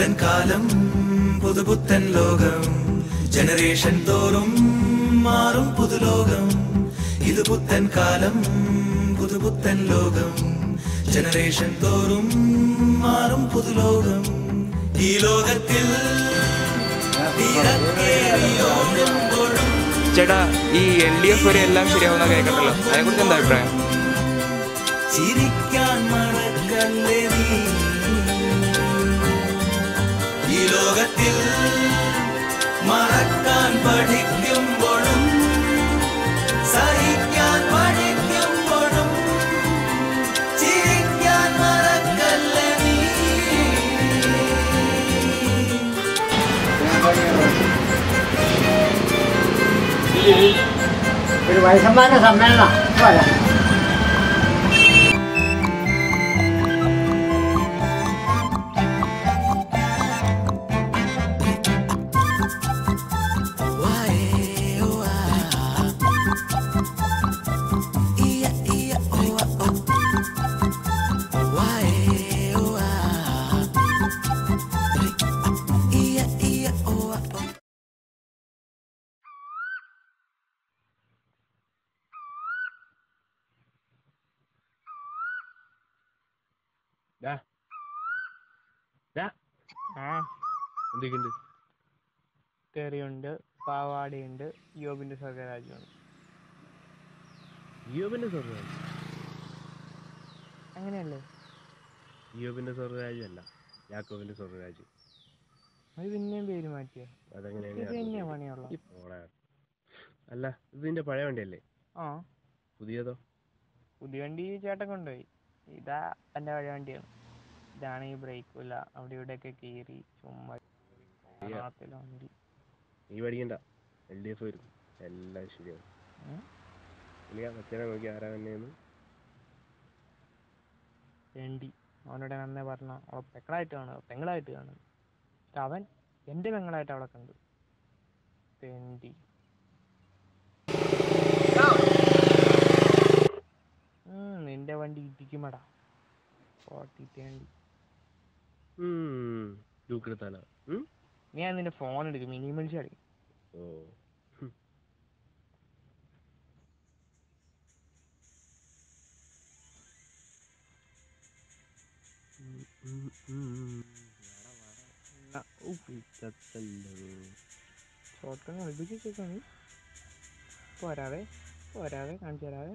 പുതുപുത്തൻ കാലം പുതുപുത്തൻ ലോകം ജനറേഷൻ തോറും മാറും പുതുലോകം ഇത് പുത്തൻ കാലം പുതുപുത്തൻ ലോകം ജനറേഷൻ തോറും മാറും പുതുലോകം ഈ ലോകത്തിൽ തീരക്കേറിയോടുമ്പോഴും ചേട്ടാ ഈ എൽ ഡി എഫ് വരെ എല്ലാം ശരിയാവുന്ന കേൾക്കണ്ടല്ലോ അതിനെക്കുറിച്ച് എന്താ അഭിപ്രായം ചിരിക്കാൻ മറക്കല്ലേ നീ ഈ ലോകത്തിൽ മറക്കാൻ പഠിക്കുമ്പോഴും സഹിക്കാൻ പഠിക്കുമ്പോഴും ചിരിക്കാൻ മറക്കല്ലേ നീ ഒരു വയസ്സന്മാരുടെ സമ്മേളനം പോരാ ആ എന്തൊക്കെയുണ്ട് തെറിയുണ്ട് പാവാടയുണ്ട് യോബിന്റെ സ്വർഗരാജ്യമാണ് യോബിന്റെ സ്വർഗരാജ് അങ്ങനെയല്ലേ യോബിന്റെ സ്വർഗരാജ് അല്ല യാക്കോബിന്റെ സ്വർഗരാജ് അത് പിന്നെയും പേര് മാറ്റിയ അതെങ്ങനെയാണ് ഇത് ഞാൻ തന്നെയാ അറിഞ്ഞത്? പണിയുള്ള ഓളെ. അല്ല ഇത് നിന്റെ പഴയ വണ്ടിയല്ലേ ആ പുതിയതോ പുതിയ വണ്ടി ചേട്ടൻ കൊണ്ടുപോയി ഇതാ എൻ്റെ പഴയ വണ്ടിയാണ് ഇതാണെങ്കിൽ ബ്രേക്കും ഇല്ല അവിടെ ഇവിടെയൊക്കെ കീറി ചുമ്മാ കാണാത്തില്ല വണ്ടി നീ പഠിക്കണ്ട എൽ ഡി എഫ് വരും എല്ലാം ശരിയാവും ഉം. ഇനി ആ കൊച്ചിനെ നോക്കി ആരാ തന്നെയെന്ന് വേണ്ടി അവനോട് ഞാൻ അന്നേ പറഞ്ഞ അവളെ പെങ്ങളായിട്ട് കാണുക പെങ്ങളായിട്ട് കാണുക പക്ഷെ അവൻ എൻ്റെ പെങ്ങളായിട്ട് അവളെ കണ്ടു തെണ്ടി ഉം, നിന്റെ വണ്ടി ഇടിക്കുമടാ ഫോർട്ടി തേണ്ടി ലൂക്കെടുത്താലോ നീ ഞാൻ നിന്റെ ഫോൺ എടുക്കും മിനിമൽസ് കളി ഓ ഹും. ഉം, ഉം, ഉം. ഇത്തത്തല്ലോ. ഷോർട്ട് കൺ കളിപ്പിച്ച് വെച്ചേക്കാണ് പോരാതെ പോരാതെ കാണിച്ചു തരാതെ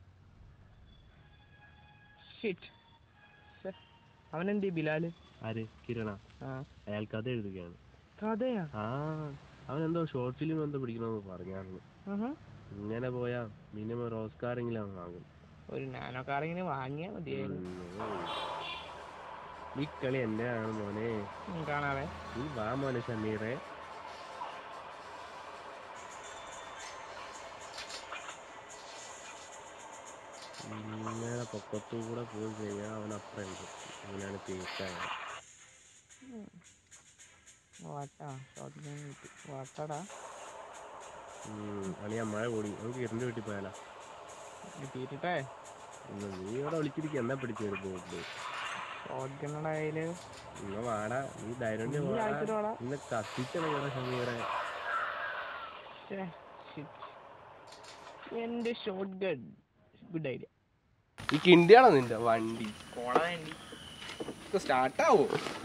ഷിറ്റ് അവനെന്തി ബിലാല് ആര് കിരണ ആ അയാൾ കഥ എഴുതുകയാണ് കഥയാ ആ അവൻ എന്തോ ഷോർട്ട് ഫിലിം എന്തോ പിടിക്കണമെന്ന് പറഞ്ഞായിരുന്നു ആഹാ. ഇങ്ങനെ പോയാ മിനിമം ഒരു ഓസ്കാറെങ്കിലും അവൻ വാങ്ങും ഒരു നാനോ കാർ ഇങ്ങനെ വാങ്ങിയാ മതിയായിരുന്നു ഉം. ഈ കളി എന്റെ ആണ് മോനെ ഉം, കാണാതെ നീ വാ മോനെ ഷമീറെ ഇങ്ങനെ പൊക്കത്തു കൂടെ പോയി കഴിഞ്ഞാൽ അവൻ അപ്പുറം ഉണ്ട് അങ്ങനെയാണ് തീർച്ചയായ വാട്ടാ ഷോർട്ട് ഗൺ കിട്ടി വാട്ടാടാ അളിയാ മഴ കൂടി നമുക്ക് ഇരുണ്ട് വീട്ടിൽ പോയാലോ കിട്ടിയിട്ടേ ഇന്ന് നീ ഇവിടെ വിളിച്ചിരിക്കുക എന്നാ പിടിച്ചു ഒരു ബോട്ടില് ഷോർട്ട് ഗണ്ണയുടെ കയ്യില് ഇന്ന് വാടാ നീ ധൈര്യം നീ ആഴ്ചയിൽ വാടാ. ഇന്ന് കത്തിച്ചണ ഷമീറെ ശ്ശേ, shit. എന്റെ ഷോർട്ട് ഗൺ ഗുഡ് ഐഡിയ ഈ കിണ്ടിയാണോ നിന്റെ വണ്ടി കോള വേണ്ടി സ്റ്റാർട്ടാവോ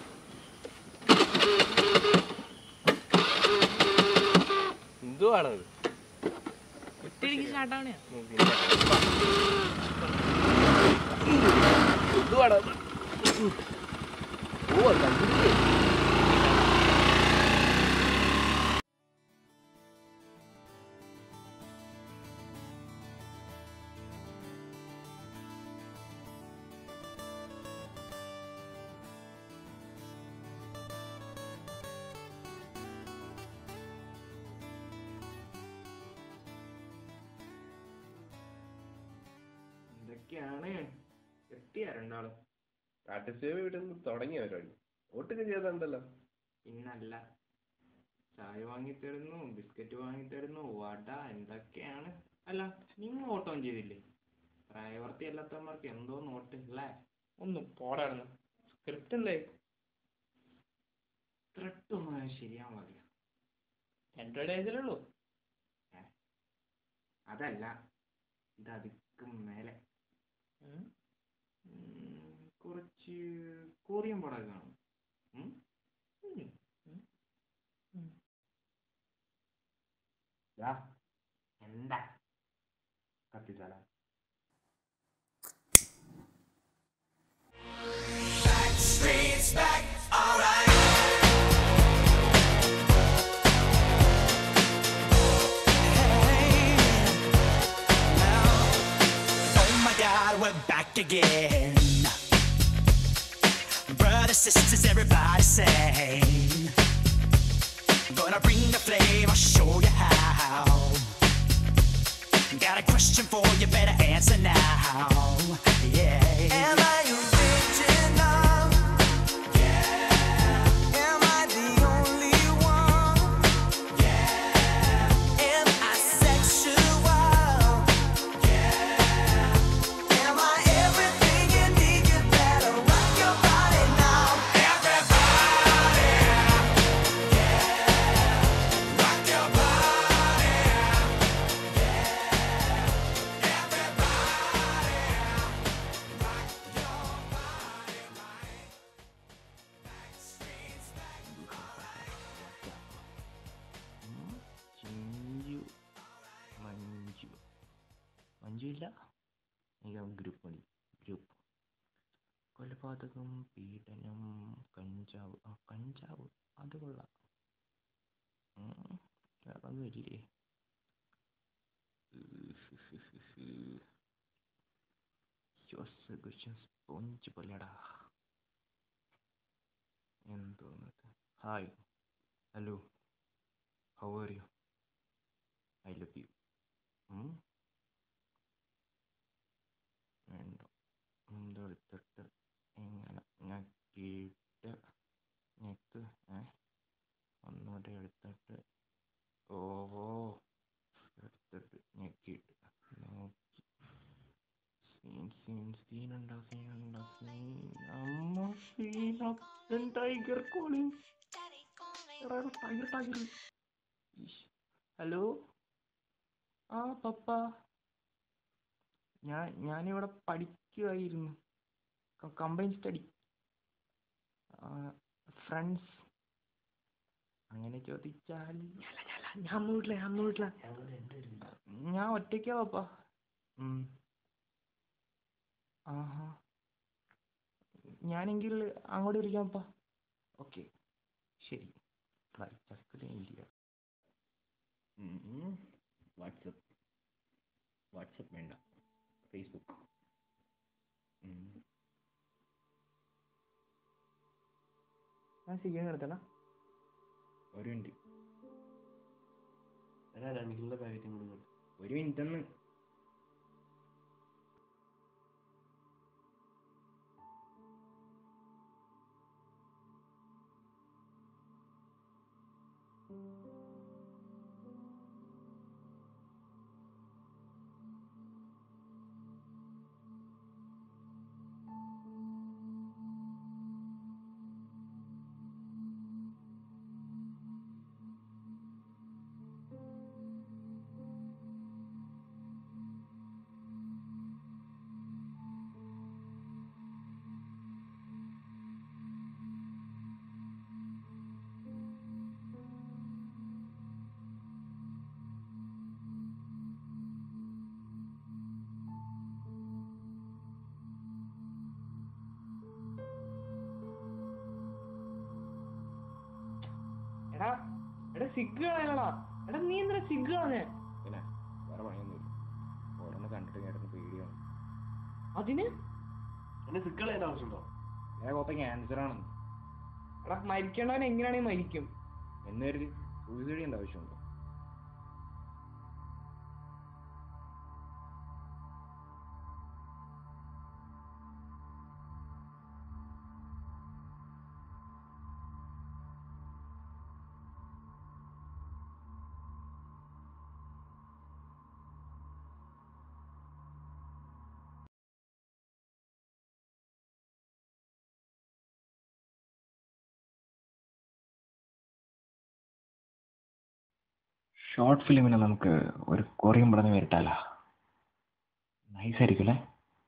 എന്തുവാണത് ഒറ്റയടിക്ക് സ്റ്റാർട്ടാവണേ എന്തുവാണത് ഓ കണ്ടില്ലേ എന്തൊക്കെയാണ് എത്തിയാ രണ്ടാളും ആർട്ടിസ്റ്റ് ഇവിടെ നിന്ന് തുടങ്ങിയ പരിപാടി വോട്ടൊക്കെ ചെയ്തിട്ടുണ്ടല്ലോ പിന്നല്ല ചായ വാങ്ങിത്തരുന്നു ബിസ്ക്കറ്റ് വാങ്ങിത്തരുന്നു വട എന്തൊക്കെയാണ് അല്ല നിങ്ങൾ ഓട്ടം ചെയ്തില്ലേ പ്രായവർത്തി അല്ലാത്തവന്മാർക്ക് എന്തോ നോട്ട് അല്ലേ ഒന്ന് പോരാടുന്നു സ്ക്രിപ്റ്റ് എന്തായി ത്രെട്ടൊന്നും ശരിയാവാൻ പാടില്ല രണ്ടു ഡേയ്സിലുള്ളൂ അതല്ല ഇത് അതിക്കും മേലെ ഉം. ഉം, കുറച്ച് കൊറിയൻ പടമൊക്കെ കാണും ഉം? ഉം. ഉം. ഉം. ദാ, എന്താ കത്തിച്ചാലോ Oh my god, we're back again. Brothers, sisters, everybody say. Gonna bring the flame, I'll show you how. Got a question for you, better answer now. Yeah. Am I original? Yeah. Am I the only one? Yeah. Am I sexual? Am I everything you need? You better rock your body now. Everybody, yeah, rock your body, yeah, everybody, rock your body right. Backstreet's back. Chinchu Manju Manju ഇല്ല എനിക്ക് group മതി group കൊലപാതകം പീഡനം കഞ്ചാവ് ആ കഞ്ചാവ് അത് കൊള്ളാം ഉം, വേറെ ഒന്നുമില്ലേ ശ്വാസകോശം സ്പോഞ്ച് പോലെടാ എന്തോന്നത് hi hello how are you I love you വേണ്ട എന്തെടുത്തിട്ട് ഇങ്ങനെ ഞെക്കിയിട്ട് ഞെക്ക് ഏ ഒന്നുകൂടെ എടുത്തിട്ട് ഓവോ എടുത്തിട്ട് ഞെക്കിയിട്ട് നോക്കി സീൻ സീൻ സീനുണ്ടോ സീനുണ്ടോ സീൻ അമ്മ സീൻ അപ്പൻ tiger calling tiger tiger hello ആ പപ്പ ഞാൻ ഞാനിവിടെ പഠിക്കുമായിരുന്നു കമ്പൈൻ സ്റ്റഡി ഫ്രണ്ട്സ് അങ്ങനെ ചോദിച്ചാൽ ഞാൻ വീട്ടില ഞാൻ വീട്ടില ഞാൻ ഒറ്റയ്ക്കാ പപ്പ ഉം. ആഹാ ഞാനെങ്കിൽ അങ്ങോട്ട് വിളിക്കാം പപ്പ ഓക്കെ ശരി ബൈ ചക്കരയില്ല വാട്സപ്പ് വാട്സപ്പ് വേണ്ട ഫേസ്ബുക്ക് ഞാൻ ചിക്കൻ എടുത്തണ ഒരു മിനിറ്റ് എടാ രണ്ട് കിലോ പാക്കറ്റും കൂടി ഇങ്ങോട്ട്. ഒരു മിനിറ്റ് ഒന്ന് എടാ എടാ സിഗ് കളയണടാ എടാ നീ എന്തിനാ സിഗ് കളഞ്ഞേ പിന്നെ വേറെ പണിയൊന്നുമില്ല ഓരോന്ന് കണ്ടിട്ട് കേട്ടിട്ട് പേടിയാണ് അതിന് എന്നെ സിക്കൾ ചെയ്യേണ്ട ആവശ്യമുണ്ടോ ഞാൻ മൊത്തം ക്യാൻസർ ആണെന്ന് എടാ മരിക്കേണ്ടവൻ എങ്ങനെയാണെങ്കിൽ മരിക്കും എന്ന് കരുതി സൂയിസൈഡ് ചെയ്യേണ്ട ആവശ്യമുണ്ടോ ഷോർട്ട് ഫിലിമിന് നമുക്ക് ഒരു കൊറിയൻ പടം വരട്ടാല നൈസ് ആയിരിക്കും അല്ലേ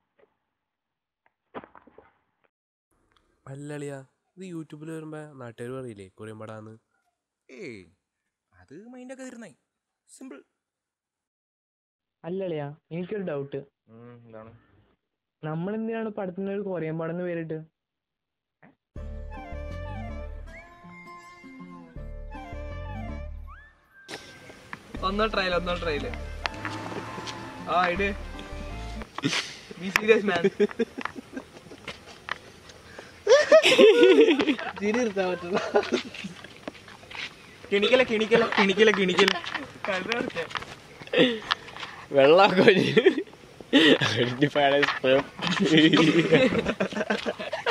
അല്ലളിയാ ഇത് യൂട്യൂബിൽ വരുമ്പോ നാട്ടുകാർ പറയില്ലേ കൊറിയൻ പടാന്ന് ഏയ് അത് മൈൻഡൊക്കെ തീർന്നായി സിമ്പിൾ അല്ലളിയാ എനിക്കൊരു ഡൗട്ട് എന്താണ് നമ്മൾ എന്തിനാണ് പടത്തിന് ഒരു കൊറിയൻ പടം എന്ന് പേരിട്ട് ഒന്നോ ട്രയൽ ഒന്നോ ട്രയല് ആ ഇട് ബി സീരിയസ് മാൻ കിണിക്കല കിണിക്കല കിണിക്കല കിണിക്കല കണ്ടു വെള്ളം കൊഞ്ഞ്